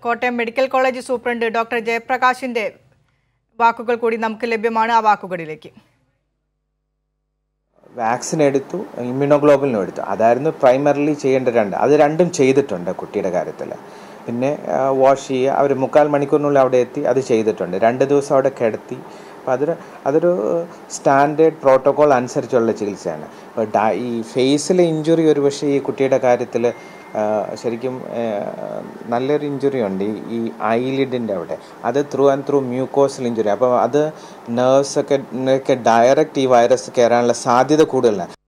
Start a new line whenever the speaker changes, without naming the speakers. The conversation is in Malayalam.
Kottayam medical college superintendent doctor ജയപ്രകാശിന്റെ വാക്കുകൾ കൂടി നമുക്ക് ലഭ്യമാണ് ആ വാക്കുകളിലേക്ക്
വാക്സിൻ എടുത്തു ഇമ്മ്യൂണോഗ്ലോബലിനും എടുത്തു അതായിരുന്നു പ്രൈമറിലി ചെയ്യേണ്ട രണ്ട് അത് രണ്ടും ചെയ്തിട്ടുണ്ട് കുട്ടിയുടെ കാര്യത്തിൽ പിന്നെ വാഷ് ചെയ്യുക അവർ മുക്കാൽ മണിക്കൂറിനുള്ളിൽ അവിടെ എത്തി അത് ചെയ്തിട്ടുണ്ട് രണ്ട് ദിവസം അവിടെ കിടത്തി അപ്പോൾ അതൊരു അതൊരു സ്റ്റാൻഡേർഡ് പ്രോട്ടോകോൾ അനുസരിച്ചുള്ള ചികിത്സയാണ് ഇപ്പോൾ ഡ- ഈ ഫേസിലെ ഇഞ്ചുറി ഒരു പക്ഷേ ഈ കുട്ടിയുടെ കാര്യത്തിൽ ശരിക്കും ആ, നല്ലൊരു ഇഞ്ചുറി ഉണ്ട് ഈ ഈ ഐലിഡിൻ്റെ അവിടെ അത് through and through mucosal injury അപ്പോൾ അത് nerves ഒക്കെ ഒക്കെ ഡയറക്റ്റ് ഈ വൈറസ് കയറാനുള്ള സാധ്യത കൂടുതലാണ്